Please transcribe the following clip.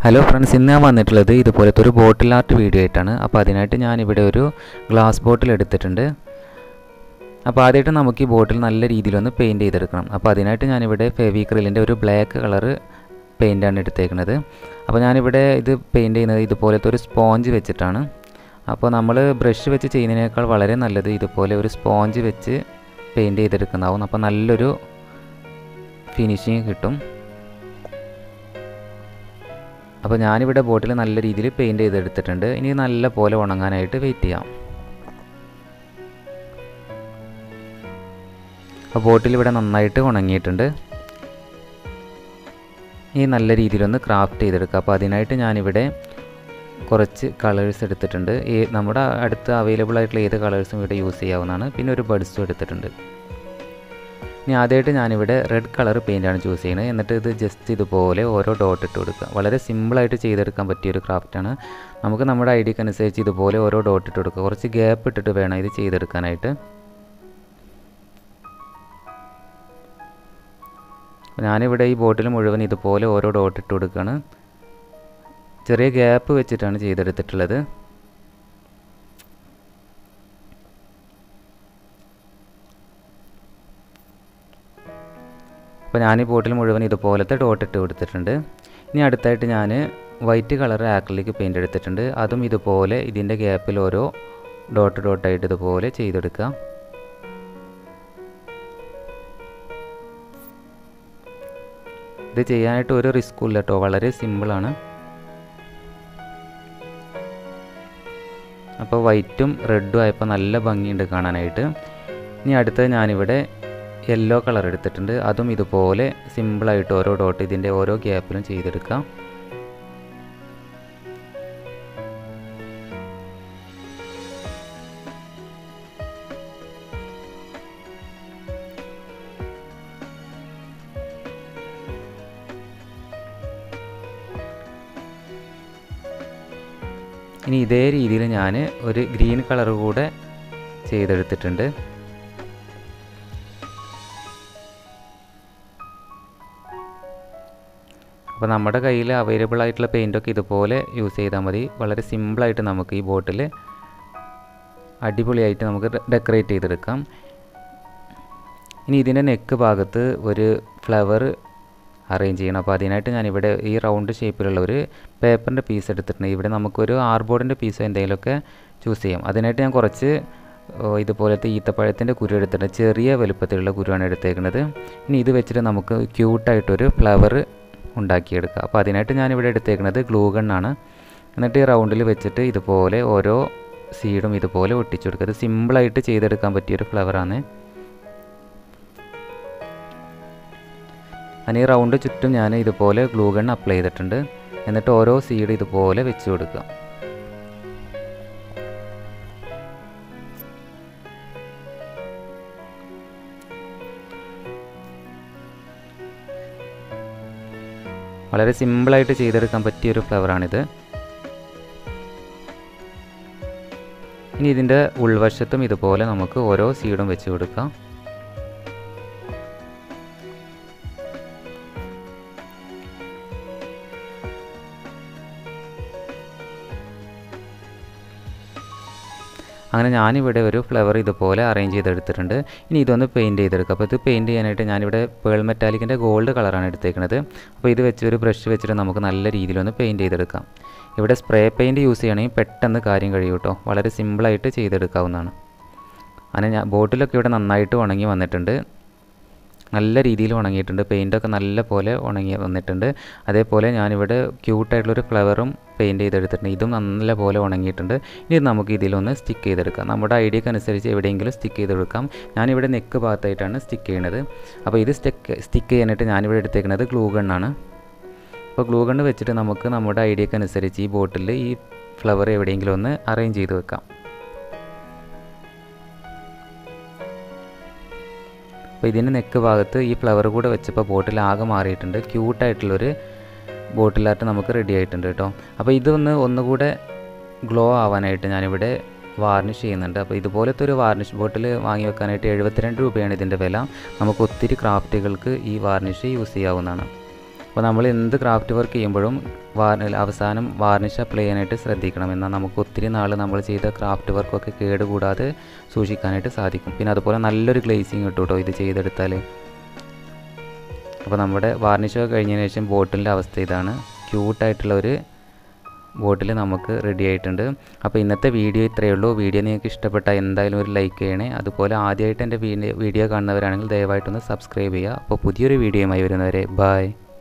hello friends ഇന്ന് ഞാൻ വന്നിട്ടുള്ളത് ഇതുപോലത്തെ ഒരു ബോട്ടിൽ ആർട്ട് വീഡിയോ ആയിട്ടാണ് അപ്പോൾ അതിനായിട്ട് ഞാനിവിടെ ഒരു ഗ്ലാസ് ബോട്ടിൽ എടുത്തിട്ടുണ്ട് അപ്പോൾ ആദ്യമായിട്ട് നമുക്ക് ഈ ബോട്ടിൽ നല്ല രീതിയിലൊന്ന് പെയിൻറ്റ് ചെയ്തെടുക്കണം അപ്പോൾ അതിനായിട്ട് ഞാനിവിടെ ഫെവിക്രിലിൻ്റെ ഒരു ബ്ലാക്ക് കളറ് പെയിൻ്റാണ് എടുത്തേക്കുന്നത് അപ്പോൾ ഞാനിവിടെ ഇത് പെയിൻറ്റ് ചെയ്യുന്നത് ഇതുപോലത്തെ ഒരു സ്പോഞ്ച് വെച്ചിട്ടാണ് അപ്പോൾ നമ്മൾ ബ്രഷ് വെച്ച് ചെയ്യുന്നതിനേക്കാൾ വളരെ നല്ലത് ഇതുപോലെ ഒരു സ്പോഞ്ച് വെച്ച് പെയിൻറ്റ് ചെയ്തെടുക്കുന്നതാവും അപ്പോൾ നല്ലൊരു ഫിനിഷിങ് കിട്ടും അപ്പോൾ ഞാനിവിടെ ബോട്ടിൽ നല്ല രീതിയിൽ പെയിൻറ്റ് ചെയ്തെടുത്തിട്ടുണ്ട് ഇനി നല്ല പോലെ ഉണങ്ങാനായിട്ട് വെയിറ്റ് ചെയ്യാം അപ്പോൾ ബോട്ടിൽ ഇവിടെ നന്നായിട്ട് ഉണങ്ങിയിട്ടുണ്ട് ഈ നല്ല രീതിയിലൊന്ന് ക്രാഫ്റ്റ് ചെയ്തെടുക്കുക അപ്പോൾ അതിനായിട്ട് ഞാനിവിടെ കുറച്ച് കളേഴ്സ് എടുത്തിട്ടുണ്ട് ഈ നമ്മുടെ അടുത്ത് അവൈലബിൾ ആയിട്ടുള്ള ഏത് കളേഴ്സും ഇവിടെ യൂസ് ചെയ്യാവുന്നതാണ് പിന്നെ ഒരു ബഡ്സും എടുത്തിട്ടുണ്ട് ഇനി ആദ്യമായിട്ട് ഞാനിവിടെ റെഡ് കളർ പെയിൻ്റാണ് ചൂസ് ചെയ്യുന്നത് എന്നിട്ട് ഇത് ജസ്റ്റ് ഇതുപോലെ ഓരോ ഡോട്ട് ഇട്ട് കൊടുക്കുക വളരെ സിമ്പിളായിട്ട് ചെയ്തെടുക്കാൻ പറ്റിയൊരു ക്രാഫ്റ്റാണ് നമുക്ക് നമ്മുടെ ഐഡിയക്ക് അനുസരിച്ച് ഇതുപോലെ ഓരോ ഡോട്ട് ഇട്ട് കൊടുക്കുക കുറച്ച് ഗ്യാപ്പ് ഇട്ടിട്ട് വേണം ഇത് ചെയ്തെടുക്കാനായിട്ട് ഞാനിവിടെ ഈ ബോട്ടിൽ മുഴുവൻ ഇതുപോലെ ഓരോ ഡോട്ട് ഇട്ട് കൊടുക്കുകയാണ് ചെറിയ ഗ്യാപ്പ് വെച്ചിട്ടാണ് ചെയ്തെടുത്തിട്ടുള്ളത് അപ്പോൾ ഞാൻ ഈ ബോട്ടിൽ മുഴുവൻ ഇതുപോലത്തെ ഡോട്ട് ഇട്ട് കൊടുത്തിട്ടുണ്ട് ഇനി അടുത്തായിട്ട് ഞാൻ വൈറ്റ് കളർ ആക്രിലിക് പെയിൻ്റ് എടുത്തിട്ടുണ്ട് അതും ഇതുപോലെ ഇതിൻ്റെ ഗ്യാപ്പിൽ ഓരോ ഡോട്ട് ഡോട്ടായിട്ട് ഇതുപോലെ ചെയ്തെടുക്കുക ഇത് ചെയ്യാനായിട്ട് ഒരു റിസ്ക്കും ഇല്ല കേട്ടോ വളരെ സിമ്പിളാണ് അപ്പോൾ വൈറ്റും റെഡും ആയപ്പോൾ നല്ല ഭംഗിയുണ്ട് കാണാനായിട്ട് ഇനി അടുത്തത് ഞാനിവിടെ യെല്ലോ കളർ എടുത്തിട്ടുണ്ട് അതും ഇതുപോലെ സിമ്പിളായിട്ട് ഓരോ ഡോട്ട് ഇതിൻ്റെ ഓരോ ഗ്യാപ്പിലും ചെയ്തെടുക്കാം ഇനി ഇതേ രീതിയിൽ ഞാൻ ഒരു ഗ്രീൻ കളർ കൂടെ ചെയ്തെടുത്തിട്ടുണ്ട് അപ്പോൾ നമ്മുടെ കയ്യിൽ അവൈലബിൾ ആയിട്ടുള്ള പെയിൻറ്റൊക്കെ ഇതുപോലെ യൂസ് ചെയ്താൽ മതി വളരെ സിമ്പിളായിട്ട് നമുക്ക് ഈ ബോട്ടിൽ അടിപൊളിയായിട്ട് നമുക്ക് ഡെക്കറേറ്റ് ചെയ്തെടുക്കാം ഇനി ഇതിൻ്റെ നെക്ക് ഭാഗത്ത് ഒരു ഫ്ലവർ അറേഞ്ച് ചെയ്യണം അപ്പോൾ അതിനായിട്ട് ഞാനിവിടെ ഈ റൗണ്ട് ഷേപ്പിലുള്ള ഒരു പേപ്പറിൻ്റെ പീസ് എടുത്തിട്ടുണ്ട് ഇവിടെ നമുക്കൊരു ആർബോർഡിൻ്റെ പീസോ എന്തെങ്കിലുമൊക്കെ ചൂസ് ചെയ്യാം അതിനായിട്ട് ഞാൻ കുറച്ച് ഇതുപോലത്തെ ഈത്തപ്പഴത്തിൻ്റെ കുരു എടുത്തിട്ടുണ്ട് ചെറിയ വലുപ്പത്തിലുള്ള കുരുവാണ് എടുത്തേക്കുന്നത് ഇനി ഇത് വെച്ചിട്ട് നമുക്ക് ക്യൂട്ടായിട്ടൊരു ഫ്ലവർ ഉണ്ടാക്കിയെടുക്കുക അപ്പോൾ അതിനായിട്ട് ഞാനിവിടെ എടുത്തേക്കുന്നത് ഗ്ലൂ ഗണ്ണാണ് എന്നിട്ട് ഈ റൗണ്ടിൽ വെച്ചിട്ട് ഇതുപോലെ ഓരോ സീഡും ഇതുപോലെ ഒട്ടിച്ചു കൊടുക്കുക ഇത് സിമ്പിളായിട്ട് ചെയ്തെടുക്കാൻ പറ്റിയൊരു ഫ്ലവറാണ് ഞാൻ ഈ റൗണ്ട് ചുറ്റും ഞാൻ ഇതുപോലെ ഗ്ലൂ ഗൺ അപ്ലൈ ചെയ്തിട്ടുണ്ട് എന്നിട്ട് ഓരോ സീഡ് ഇതുപോലെ വെച്ച് കൊടുക്കുക വളരെ സിമ്പിളായിട്ട് ചെയ്തെടുക്കാൻ പറ്റിയൊരു ഫ്ലവറാണിത് ഇനി ഇതിൻ്റെ ഉൾവശത്തും ഇതുപോലെ നമുക്ക് ഓരോ സീഡും വെച്ച് കൊടുക്കാം അങ്ങനെ ഞാനിവിടെ ഒരു ഫ്ലവർ ഇതുപോലെ അറേഞ്ച് ചെയ്തെടുത്തിട്ടുണ്ട് ഇനി ഇതൊന്ന് പെയിൻറ്റ് ചെയ്തെടുക്കുക അപ്പോൾ ഇത് പെയിൻറ്റ് ചെയ്യാനായിട്ട് ഞാനിവിടെ പേൾ മെറ്റാലിക്കിൻ്റെ ഗോൾഡ് കളറാണ് എടുത്തേക്കുന്നത് അപ്പോൾ ഇത് വെച്ച് ഒരു ബ്രഷ് വെച്ചിട്ട് നമുക്ക് നല്ല രീതിയിലൊന്ന് പെയിൻറ്റ് ചെയ്തെടുക്കാം ഇവിടെ സ്പ്രേ പെയിൻറ്റ് യൂസ് ചെയ്യണമെങ്കിൽ പെട്ടെന്ന് കാര്യം കഴിയും കേട്ടോ വളരെ സിമ്പിളായിട്ട് ചെയ്തെടുക്കാവുന്നതാണ് അങ്ങനെ ഞാൻ ബോട്ടിലൊക്കെ ഇവിടെ നന്നായിട്ട് ഉണങ്ങി വന്നിട്ടുണ്ട് നല്ല രീതിയിൽ ഉണങ്ങിയിട്ടുണ്ട് പെയിൻറ്റൊക്കെ നല്ല പോലെ ഉണങ്ങി വന്നിട്ടുണ്ട് അതേപോലെ ഞാനിവിടെ ക്യൂട്ടായിട്ടുള്ളൊരു ഫ്ലവറും പെയിൻറ്റ് ചെയ്തെടുത്തിട്ടുണ്ട് ഇതും നല്ല പോലെ ഉണങ്ങിയിട്ടുണ്ട് ഇനി നമുക്ക് ഇതിലൊന്ന് സ്റ്റിക്ക് ചെയ്തെടുക്കാം നമ്മുടെ ഐഡിയക്ക് അനുസരിച്ച് എവിടെയെങ്കിലും സ്റ്റിക്ക് ചെയ്തെടുക്കാം ഞാനിവിടെ നെക്ക് ഭാഗത്തായിട്ടാണ് സ്റ്റിക്ക് ചെയ്യുന്നത് അപ്പോൾ ഇത് സ്റ്റിക്ക് സ്റ്റിക്ക് ചെയ്യാനായിട്ട് ഞാനിവിടെ എടുത്തേക്കുന്നത് ഗ്ലൂ ഗണ്ണാണ് അപ്പോൾ ഗ്ലൂ ഗണ്ണ് വെച്ചിട്ട് നമുക്ക് നമ്മുടെ ഐഡിയക്ക് അനുസരിച്ച് ഈ ബോട്ടിൽ ഈ ഫ്ലവർ എവിടെയെങ്കിലും ഒന്ന് അറേഞ്ച് ചെയ്ത് വെക്കാം അപ്പോൾ ഇതിൻ്റെ നെക്ക് ഭാഗത്ത് ഈ ഫ്ലവർ കൂടെ വെച്ചപ്പോൾ ബോട്ടിൽ ആകെ മാറിയിട്ടുണ്ട് ക്യൂട്ടായിട്ടുള്ളൊരു ബോട്ടിലായിട്ട് നമുക്ക് റെഡി ആയിട്ടുണ്ട് കേട്ടോ അപ്പോൾ ഇതൊന്ന് ഒന്നുകൂടെ ഗ്ലോ ആവാനായിട്ട് ഞാനിവിടെ വാർണിഷ് ചെയ്യുന്നുണ്ട് അപ്പോൾ ഇതുപോലത്തെ ഒരു വാർണിഷ് ബോട്ടിൽ വാങ്ങി വെക്കാനായിട്ട് എഴുപത്തിരണ്ട് രൂപയാണ് ഇതിൻ്റെ വില നമുക്ക് ഒത്തിരി ക്രാഫ്റ്റുകൾക്ക് ഈ വാർണിഷ് യൂസ് ചെയ്യാവുന്നതാണ് അപ്പോൾ നമ്മൾ എന്ത് ക്രാഫ്റ്റ് വർക്ക് ചെയ്യുമ്പോഴും വാർ അവസാനം വാർണിഷ് അപ്ലൈ ചെയ്യാനായിട്ട് ശ്രദ്ധിക്കണം എന്നാൽ നമുക്ക് ഒത്തിരി നാൾ നമ്മൾ ചെയ്ത ക്രാഫ്റ്റ് വർക്കൊക്കെ കേടുകൂടാതെ സൂക്ഷിക്കാനായിട്ട് സാധിക്കും പിന്നെ അതുപോലെ നല്ലൊരു ഗ്ലേസിങ് കിട്ടും കേട്ടോ ഇത് ചെയ്തെടുത്താൽ അപ്പോൾ നമ്മുടെ വാർണിഷൊക്കെ കഴിഞ്ഞതിന് ശേഷം ബോട്ടിലിൻ്റെ അവസ്ഥ ഇതാണ് ക്യൂട്ടായിട്ടുള്ള ഒരു ബോട്ടിൽ നമുക്ക് റെഡി ആയിട്ടുണ്ട് അപ്പോൾ ഇന്നത്തെ വീഡിയോ ഇത്രയേ ഉള്ളൂ വീഡിയോ നിങ്ങൾക്ക് ഇഷ്ടപ്പെട്ടാൽ എന്തായാലും ഒരു ലൈക്ക് ചെയ്യണേ അതുപോലെ ആദ്യമായിട്ട് എൻ്റെ വീഡിയോ കാണുന്നവരാണെങ്കിൽ ദയവായിട്ടൊന്ന് സബ്സ്ക്രൈബ് ചെയ്യുക അപ്പോൾ പുതിയൊരു വീഡിയോയുമായി വരുന്നവരെ ബായ്